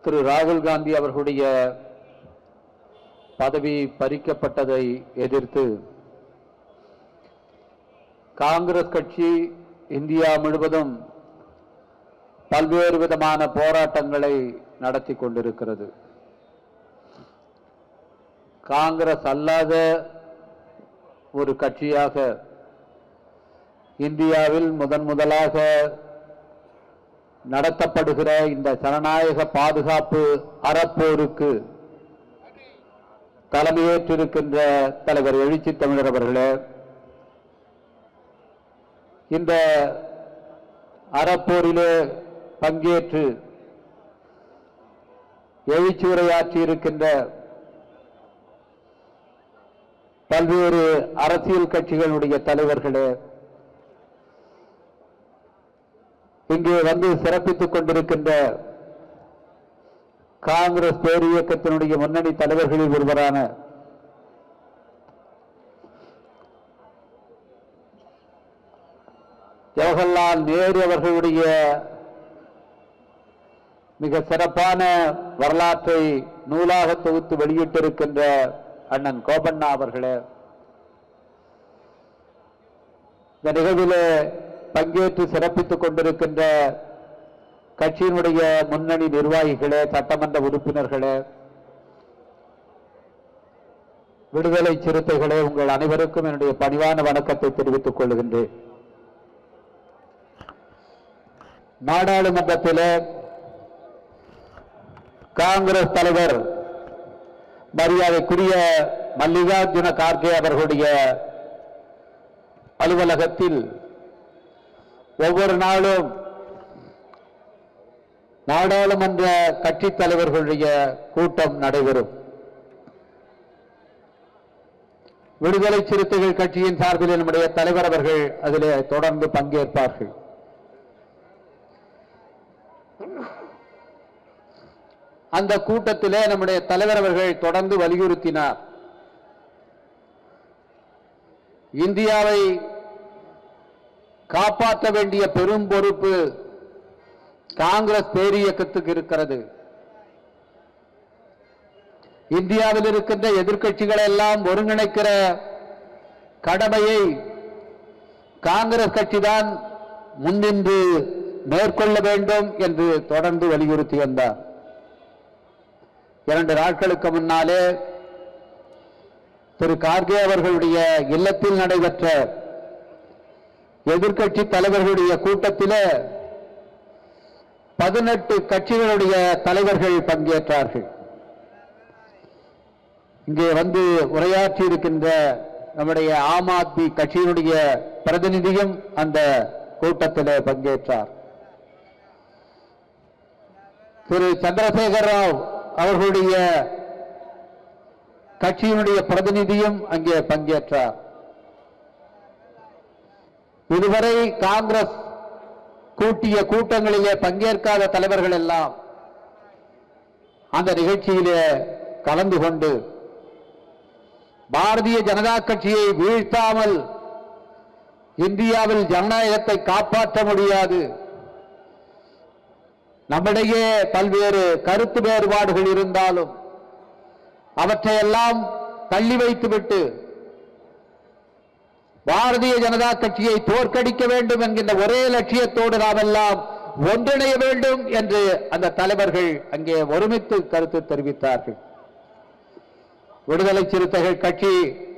திரு ராகுல் காந்தி அவர்களுடைய பதவி பறிக்கப்பட்டதை எதிர்த்து காங்கிரஸ் கட்சி இந்தியா முழுவதும் பல்வேறு விதமான போராட்டங்களை நடத்தி கொண்டிருக்கிறது காங்கிரஸ் அல்லாத ஒரு கட்சியாக இந்தியாவில் முதன் முதலாக நடத்தப்படுகிற இந்த ஜனநாயக பாதுகாப்பு அறப்போருக்கு தலைமையேற்றிருக்கின்ற தலைவர் எழுச்சி தமிழர் அவர்களே இந்த அறப்போரிலே பங்கேற்று எழுச்சி உரையாற்றி இருக்கின்ற பல்வேறு அரசியல் கட்சிகளுடைய தலைவர்களே இங்கே வந்து சிறப்பித்துக் கொண்டிருக்கின்ற காங்கிரஸ் பேரியக்கத்தினுடைய முன்னணி தலைவர்களில் ஒருவரான ஜவஹர்லால் நேரு அவர்களுடைய மிக சிறப்பான வரலாற்றை நூலாக தொகுத்து வெளியிட்டிருக்கின்ற அண்ணன் கோபண்ணா அவர்களே இந்த நிகழ்விலே பங்கேற்று சிறப்பித்துக் கொண்டிருக்கின்ற கட்சியினுடைய முன்னணி நிர்வாகிகளே சட்டமன்ற உறுப்பினர்களே விடுதலை சிறுத்தைகளே உங்கள் அனைவருக்கும் என்னுடைய பணிவான வணக்கத்தை தெரிவித்துக் கொள்கின்றேன் நாடாளுமன்றத்திலே காங்கிரஸ் தலைவர் மரியாதைக்குரிய மல்லிகார்ஜுன கார்கே அவர்களுடைய அலுவலகத்தில் ஒவ்வொரு நாளும் நாடாளுமன்ற கட்சித் தலைவர்களுடைய கூட்டம் நடைபெறும் விடுதலை சிறுத்தைகள் கட்சியின் சார்பில் நம்முடைய தலைவர் அவர்கள் அதிலே தொடர்ந்து பங்கேற்பார்கள் அந்த கூட்டத்திலே நம்முடைய தலைவர் அவர்கள் தொடர்ந்து வலியுறுத்தினார் இந்தியாவை காப்பாற்ற வேண்டிய பெரும் பொறுப்பு காங்கிரஸ் பேரியக்கத்துக்கு இருக்கிறது இந்தியாவில் இருக்கின்ற எதிர்க்கட்சிகளை எல்லாம் ஒருங்கிணைக்கிற கடமையை காங்கிரஸ் கட்சிதான் முன்னின்று மேற்கொள்ள வேண்டும் என்று தொடர்ந்து வலியுறுத்தி வந்தார் இரண்டு நாட்களுக்கு முன்னாலே திரு கார்கே அவர்களுடைய இல்லத்தில் நடைபெற்ற எதிர்க்கட்சி தலைவர்களுடைய கூட்டத்திலே பதினெட்டு கட்சிகளுடைய தலைவர்கள் பங்கேற்றார்கள் இங்கே வந்து உரையாற்றி இருக்கின்ற நம்முடைய ஆம் ஆத்மி கட்சியினுடைய பிரதிநிதியும் அந்த கூட்டத்திலே பங்கேற்றார் திரு சந்திரசேகர் ராவ் அவர்களுடைய கட்சியினுடைய பிரதிநிதியும் அங்கே பங்கேற்றார் இதுவரை காங்கிரஸ் கூட்டிய கூட்டங்களிலே பங்கேற்காத தலைவர்கள் எல்லாம் அந்த நிகழ்ச்சியிலே கலந்து கொண்டு பாரதிய ஜனதா கட்சியை வீழ்த்தாமல் இந்தியாவில் ஜனநாயகத்தை காப்பாற்ற முடியாது நம்மிடையே பல்வேறு கருத்து வேறுபாடுகள் இருந்தாலும் அவற்றையெல்லாம் தள்ளி வைத்துவிட்டு பாரதிய ஜனதா கட்சியை தோற்கடிக்க வேண்டும் என்கின்ற ஒரே லட்சியத்தோடு நாம் எல்லாம் ஒன்றிணைய வேண்டும் என்று அந்த தலைவர்கள் அங்கே ஒருமித்து கருத்து தெரிவித்தார்கள் விடுதலை சிறுத்தைகள் கட்சி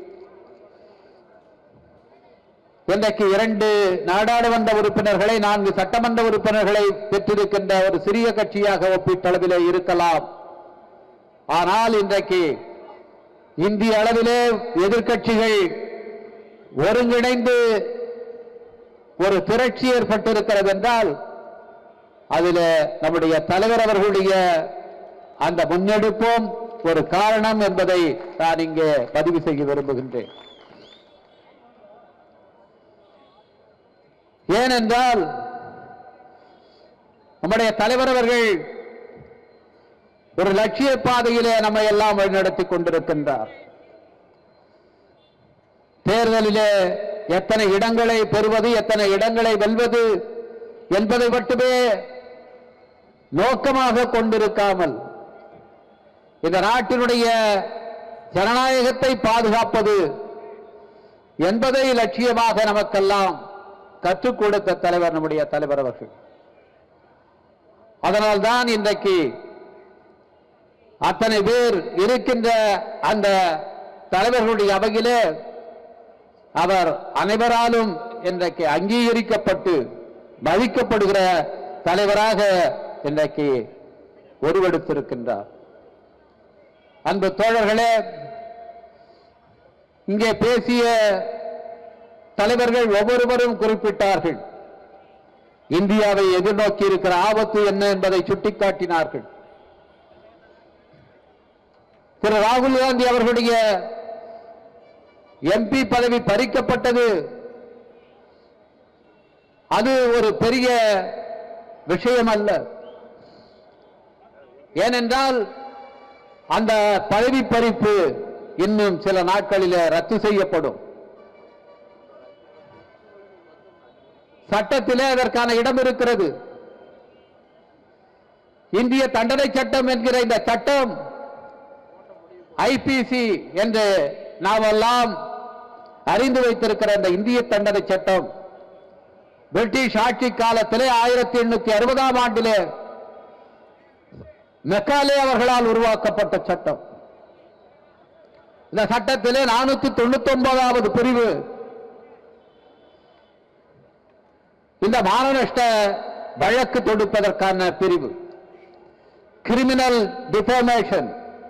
இன்றைக்கு இரண்டு நாடாளுமன்ற உறுப்பினர்களை நான்கு சட்டமன்ற உறுப்பினர்களை பெற்றிருக்கின்ற ஒரு சிறிய கட்சியாக ஒப்பீட்டளவிலே இருக்கலாம் ஆனால் இன்றைக்கு இந்திய அளவிலே எதிர்க்கட்சிகள் ஒருங்கிணைந்து ஒரு திரட்சி ஏற்பட்டிருக்கிறது என்றால் அதில் நம்முடைய தலைவர் அவர்களுடைய அந்த முன்னெடுப்பும் ஒரு காரணம் என்பதை நான் இங்கே பதிவு செய்ய விரும்புகின்றேன் ஏனென்றால் நம்முடைய தலைவர் அவர்கள் ஒரு லட்சிய பாதையிலே நம்மை எல்லாம் வழிநடத்திக் கொண்டிருக்கின்றார் தேர்தலிலே எத்தனை இடங்களை பெறுவது எத்தனை இடங்களை வெல்வது என்பதை மட்டுமே நோக்கமாக கொண்டிருக்காமல் இந்த நாட்டினுடைய ஜனநாயகத்தை பாதுகாப்பது என்பதை லட்சியமாக நமக்கெல்லாம் கற்றுக் கொடுத்த தலைவர் நம்முடைய தலைவர் அவர்கள் அதனால்தான் இன்றைக்கு அத்தனை பேர் இருக்கின்ற அந்த தலைவர்களுடைய அவையிலே அவர் அனைவராலும் இன்றைக்கு அங்கீகரிக்கப்பட்டு மதிக்கப்படுகிற தலைவராக இன்றைக்கு உருவெடுத்திருக்கின்றார் அன்பு தோழர்களே இங்கே பேசிய தலைவர்கள் ஒவ்வொருவரும் குறிப்பிட்டார்கள் இந்தியாவை எதிர்நோக்கி இருக்கிற ஆபத்து என்ன என்பதை சுட்டிக்காட்டினார்கள் திரு ராகுல் காந்தி அவர்களுடைய எம்பி பதவி பறிக்கப்பட்டது அது ஒரு பெரிய விஷயம் அல்ல ஏனென்றால் அந்த பதவி பறிப்பு இன்னும் சில நாட்களிலே ரத்து செய்யப்படும் சட்டத்திலே அதற்கான இடம் இருக்கிறது இந்திய தண்டனை சட்டம் என்கிற இந்த சட்டம் ஐபிசி என்று நாமெல்லாம் அறிந்து வைத்திருக்கிற இந்த இந்திய தண்டனை சட்டம் பிரிட்டிஷ் ஆட்சி காலத்திலே ஆயிரத்தி எண்ணூத்தி அறுபதாம் ஆண்டிலே மெக்காலே அவர்களால் உருவாக்கப்பட்ட சட்டம் இந்த சட்டத்திலே நானூத்தி தொண்ணூத்தி ஒன்பதாவது பிரிவு இந்த மானநஷ்ட வழக்கு தொடுப்பதற்கான பிரிவு கிரிமினல் டிஃபர்மேஷன்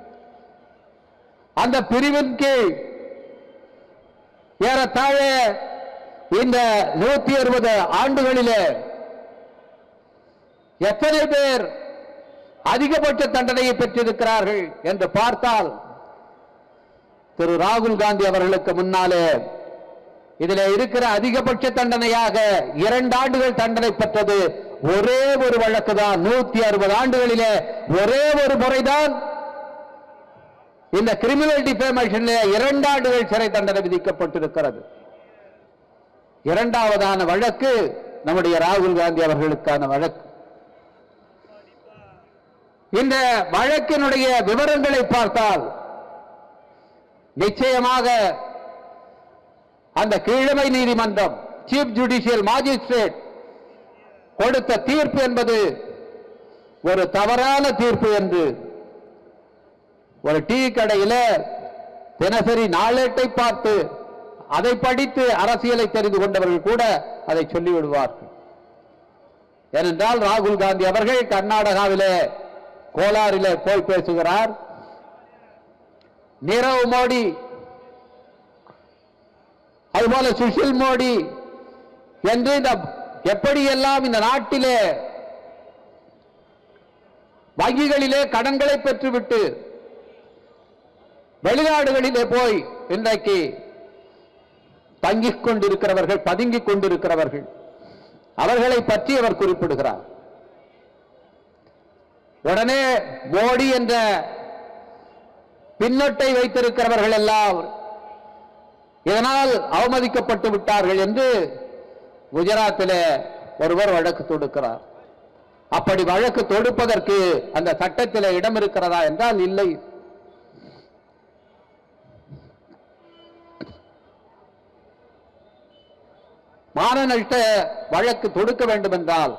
அந்த பிரிவின் கீழ் ஏறத்தாழ இந்த நூத்தி அறுபது ஆண்டுகளிலே எத்தனை பேர் அதிகபட்ச தண்டனையை பெற்றிருக்கிறார்கள் என்று பார்த்தால் திரு ராகுல் காந்தி அவர்களுக்கு முன்னாலே இதில் இருக்கிற அதிகபட்ச தண்டனையாக இரண்டு ஆண்டுகள் தண்டனை பெற்றது ஒரே ஒரு வழக்கு தான் நூத்தி அறுபது ஆண்டுகளிலே ஒரே ஒரு முறைதான் இந்த கிரிமினல் டிஃபேமேஷனில் இரண்டு ஆண்டுகள் சிறை தண்டனை விதிக்கப்பட்டிருக்கிறது இரண்டாவதான வழக்கு நம்முடைய ராகுல் காந்தி அவர்களுக்கான வழக்கு இந்த வழக்கினுடைய விவரங்களை பார்த்தால் நிச்சயமாக அந்த கீழமை நீதிமன்றம் சீஃப் ஜுடிஷியல் மாஜிஸ்ட்ரேட் கொடுத்த தீர்ப்பு என்பது ஒரு தவறான தீர்ப்பு என்று ஒரு டீ கடையில தினசரி நாளேட்டை பார்த்து அதை படித்து அரசியலை தெரிந்து கொண்டவர்கள் கூட அதை சொல்லிவிடுவார்கள் ஏனென்றால் ராகுல் காந்தி அவர்கள் கர்நாடகாவிலே கோலாரிலே போய் பேசுகிறார் நீரவ் மோடி அதுபோல சுஷில் மோடி என்று இந்த எப்படியெல்லாம் இந்த நாட்டிலே வங்கிகளிலே கடன்களை பெற்றுவிட்டு வெளிநாடுகளிலே போய் இன்றைக்கு தங்கிக் கொண்டிருக்கிறவர்கள் பதுங்கிக் கொண்டிருக்கிறவர்கள் அவர்களை பற்றி அவர் குறிப்பிடுகிறார் உடனே மோடி என்ற பின்னொட்டை வைத்திருக்கிறவர்கள் எல்லாம் இதனால் அவமதிக்கப்பட்டு விட்டார்கள் என்று குஜராத்திலே ஒருவர் வழக்கு தொடுக்கிறார் அப்படி வழக்கு தொடுப்பதற்கு அந்த சட்டத்தில் இடம் இருக்கிறதா என்றால் இல்லை மானநஷ்ட வழக்கு தொடுக்க வேண்டும் என்றால்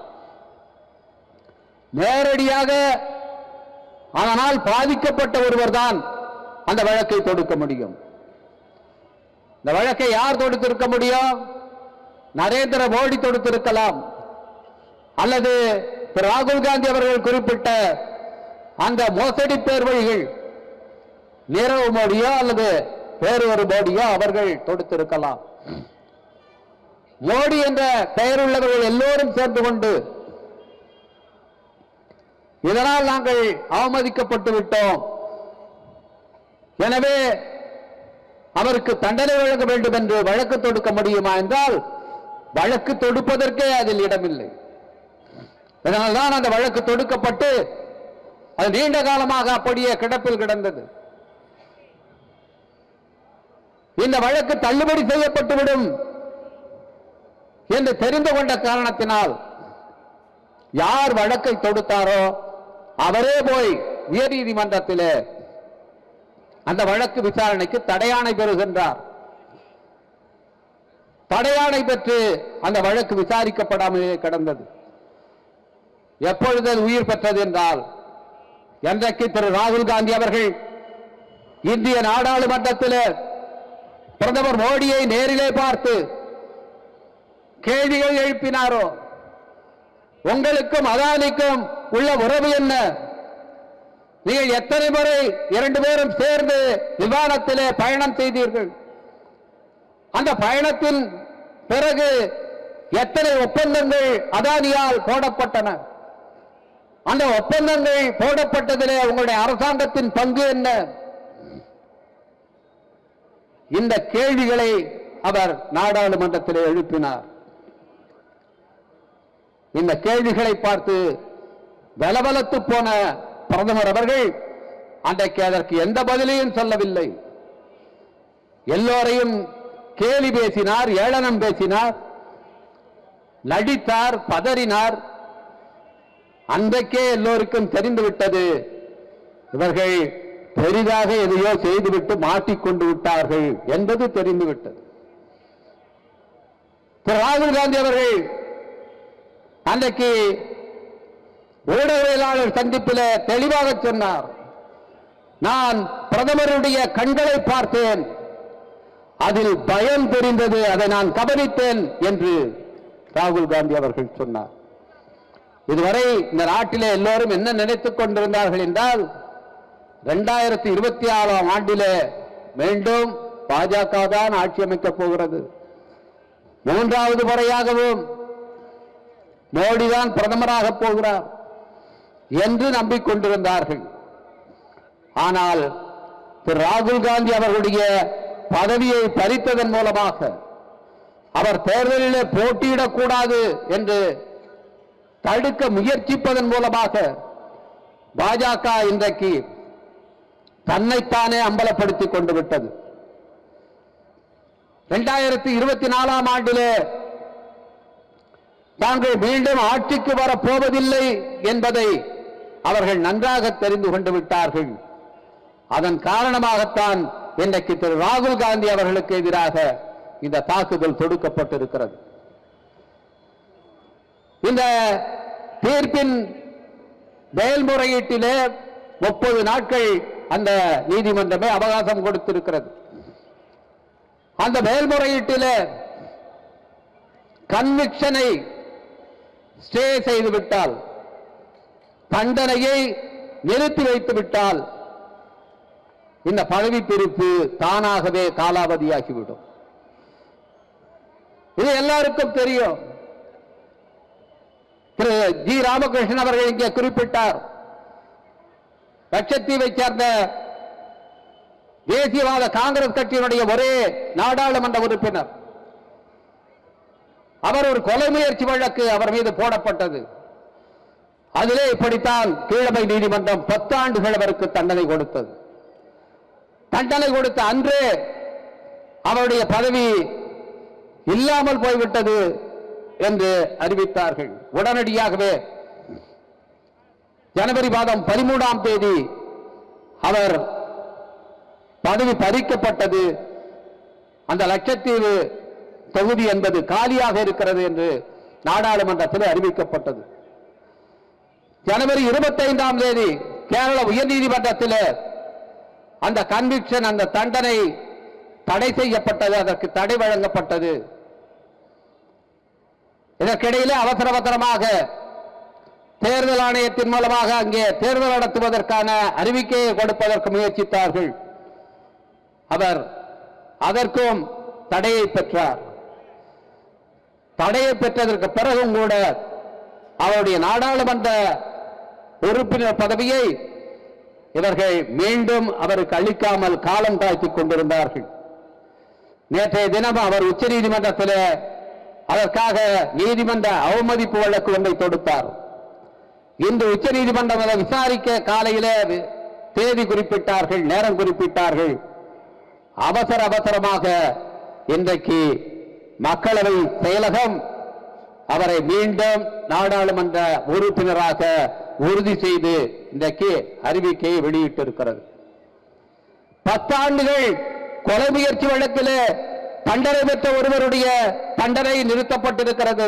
நேரடியாக அதனால் பாதிக்கப்பட்ட ஒருவர் தான் அந்த வழக்கை தொடுக்க முடியும் இந்த வழக்கை யார் தொடுத்திருக்க முடியும் நரேந்திர மோடி தொடுத்திருக்கலாம் அல்லது திரு ராகுல் காந்தி அவர்கள் குறிப்பிட்ட அந்த மோசடி பேர்வழிகள் நீரவ் மோடியோ அல்லது வேறு ஒரு மோடியோ அவர்கள் தொடுத்திருக்கலாம் மோடி என்ற பெயர் உள்ளவர்கள் எல்லோரும் சேர்ந்து கொண்டு இதனால் நாங்கள் அவமதிக்கப்பட்டு விட்டோம் எனவே அவருக்கு தண்டனை வழங்க வேண்டும் என்று வழக்கு தொடுக்க முடியுமா என்றால் வழக்கு தொடுப்பதற்கே அதில் இடமில்லை இதனால்தான் அந்த வழக்கு தொடுக்கப்பட்டு அது நீண்ட காலமாக அப்படியே கிடப்பில் கிடந்தது இந்த வழக்கு தள்ளுபடி செய்யப்பட்டுவிடும் என்று தெரிந்து கொண்ட காரணத்தினால் யார் வழக்கை தொடுத்தாரோ அவரே போய் உயர்நீதிமன்றத்திலே அந்த வழக்கு விசாரணைக்கு தடையாணை பெறுகின்றார் தடையாணை பெற்று அந்த வழக்கு விசாரிக்கப்படாமலே கிடந்தது எப்பொழுது அது உயிர் பெற்றது என்றால் என்றைக்கு திரு ராகுல் காந்தி அவர்கள் இந்திய நாடாளுமன்றத்தில் பிரதமர் மோடியை நேரிலே பார்த்து கேள்விகள் எழுப்பினாரோ உங்களுக்கும் அதானிக்கும் உள்ள உறவு என்ன நீங்கள் எத்தனை முறை இரண்டு பேரும் சேர்ந்து விமானத்திலே பயணம் செய்தீர்கள் அந்த பயணத்தின் பிறகு எத்தனை ஒப்பந்தங்கள் அதானியால் போடப்பட்டன அந்த ஒப்பந்தங்கள் போடப்பட்டதிலே உங்களுடைய அரசாங்கத்தின் பங்கு என்ன இந்த கேள்விகளை அவர் நாடாளுமன்றத்திலே எழுப்பினார் இந்த கேள்விகளை பார்த்து பலபலத்து போன பிரதமர் அவர்கள் அன்றைக்கு அதற்கு எந்த பதிலையும் சொல்லவில்லை எல்லோரையும் கேலி பேசினார் ஏளனம் பேசினார் நடித்தார் பதறினார் அன்றைக்கே எல்லோருக்கும் தெரிந்துவிட்டது இவர்கள் பெரிதாக எதையோ செய்துவிட்டு மாட்டிக்கொண்டு விட்டார்கள் என்பது தெரிந்துவிட்டது திரு ராகுல் காந்தி அவர்கள் அன்றைக்கு ஊடகவியலாளர் சந்திப்பில் தெளிவாக சொன்னார் நான் பிரதமருடைய கண்களை பார்த்தேன் அதில் பயம் தெரிந்தது அதை நான் கவனித்தேன் என்று ராகுல் காந்தி அவர்கள் சொன்னார் இதுவரை இந்த நாட்டிலே எல்லோரும் என்ன நினைத்துக் கொண்டிருந்தார்கள் என்றால் இரண்டாயிரத்தி இருபத்தி ஆறாம் ஆண்டிலே மீண்டும் பாஜக தான் ஆட்சி அமைக்கப் போகிறது மூன்றாவது முறையாகவும் மோடி தான் பிரதமராக போகிறார் என்று நம்பிக்கொண்டிருந்தார்கள் ஆனால் திரு ராகுல் காந்தி அவர்களுடைய பதவியை பறித்ததன் மூலமாக அவர் தேர்தலிலே போட்டியிடக்கூடாது என்று தடுக்க முயற்சிப்பதன் மூலமாக பாஜக இன்றைக்கு தன்னைத்தானே அம்பலப்படுத்திக் கொண்டு விட்டது இரண்டாயிரத்தி இருபத்தி நாலாம் ஆண்டிலே தாங்கள் மீண்டும் ஆட்சிக்கு வரப்போவதில்லை என்பதை அவர்கள் நன்றாக தெரிந்து கொண்டு விட்டார்கள் அதன் காரணமாகத்தான் இன்றைக்கு திரு ராகுல் காந்தி அவர்களுக்கு எதிராக இந்த தாக்குதல் தொடுக்கப்பட்டிருக்கிறது இந்த தீர்ப்பின் மேல்முறையீட்டிலே முப்பது நாட்கள் அந்த நீதிமன்றமே அவகாசம் கொடுத்திருக்கிறது அந்த மேல்முறையீட்டிலே கன்விக்ஷனை ஸ்டே செய்து விட்டால் தண்டனையை நிறுத்தி வைத்து விட்டால் இந்த பதவி பிரிப்பு தானாகவே காலாவதியாகிவிடும் இது எல்லாருக்கும் தெரியும் திரு ஜி ராமகிருஷ்ணன் அவர்கள் இங்கே குறிப்பிட்டார் லட்சத்தீவை சேர்ந்த தேசியவாத காங்கிரஸ் கட்சியினுடைய ஒரே நாடாளுமன்ற உறுப்பினர் அவர் ஒரு கொலை முயற்சி வழக்கு அவர் மீது போடப்பட்டது அதிலே இப்படித்தான் கீழமை நீதிமன்றம் பத்தாண்டுகள் அவருக்கு தண்டனை கொடுத்தது தண்டனை கொடுத்த அன்றே அவருடைய பதவி இல்லாமல் போய்விட்டது என்று அறிவித்தார்கள் உடனடியாகவே ஜனவரி மாதம் பதிமூணாம் தேதி அவர் பதவி பறிக்கப்பட்டது அந்த லட்சத்தீவு தொகுதி என்பது காலியாக இருக்கிறது என்று நாடாளுமன்றத்தில் அறிவிக்கப்பட்டது ஜனவரி இருபத்தைந்தாம் தேதி கேரள உயர்நீதிமன்றத்தில் அந்த கன்விக்ஷன் அந்த தண்டனை தடை செய்யப்பட்டது அதற்கு தடை வழங்கப்பட்டது இதற்கிடையிலே அவசர அவசரமாக தேர்தல் ஆணையத்தின் மூலமாக அங்கே தேர்தல் நடத்துவதற்கான அறிவிக்கையை கொடுப்பதற்கு முயற்சித்தார்கள் அவர் அதற்கும் தடையை பெற்றார் தடையை பெற்றதற்கு பிறகும் கூட அவருடைய நாடாளுமன்ற உறுப்பினர் பதவியை இவர்கள் மீண்டும் அவருக்கு அளிக்காமல் காலம் தாழ்த்திக் கொண்டிருந்தார்கள் நேற்றைய தினம் அவர் உச்சநீதிமன்றத்தில் அதற்காக நீதிமன்ற அவமதிப்பு வழக்கு ஒன்றை தொடுத்தார் இன்று உச்சநீதிமன்றம் அதை விசாரிக்க காலையிலே வி- தேதி குறிப்பிட்டார்கள் நேரம் குறிப்பிட்டார்கள் அவசர அவசரமாக இன்றைக்கு மக்களவை செயலகம் அவரை மீண்டும் நாடாளுமன்ற உறுப்பினராக உறுதி செய்து இன்றைக்கு அறிவிக்கையை வெளியிட்டிருக்கிறது பத்தாண்டுகள் கொலை முயற்சி வழக்கிலே தண்டனை பெற்ற ஒருவருடைய தண்டனை நிறுத்தப்பட்டிருக்கிறது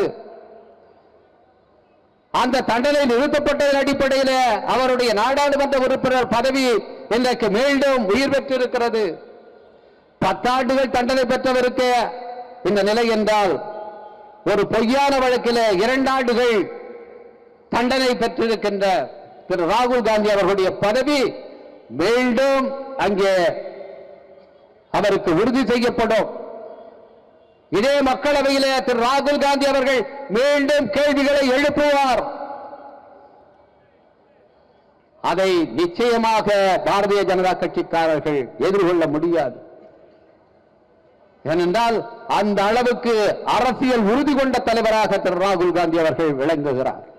அந்த தண்டனை நிறுத்தப்பட்டதன் அடிப்படையில் அவருடைய நாடாளுமன்ற உறுப்பினர் பதவி இன்றைக்கு மீண்டும் உயிர் பெற்றிருக்கிறது பத்தாண்டுகள் தண்டனை பெற்றவருக்கு இந்த நிலை என்றால் ஒரு பொய்யான வழக்கில் இரண்டாண்டுகள் தண்டனை பெற்றிருக்கின்ற திரு ராகுல் காந்தி அவர்களுடைய பதவி மீண்டும் அங்கே அவருக்கு உறுதி செய்யப்படும் இதே மக்களவையிலே திரு ராகுல் காந்தி அவர்கள் மீண்டும் கேள்விகளை எழுப்புவார் அதை நிச்சயமாக பாரதிய ஜனதா கட்சிக்காரர்கள் எதிர்கொள்ள முடியாது ஏனென்றால் அந்த அளவுக்கு அரசியல் உறுதி கொண்ட தலைவராக திரு ராகுல் காந்தி அவர்கள் விளங்குகிறார்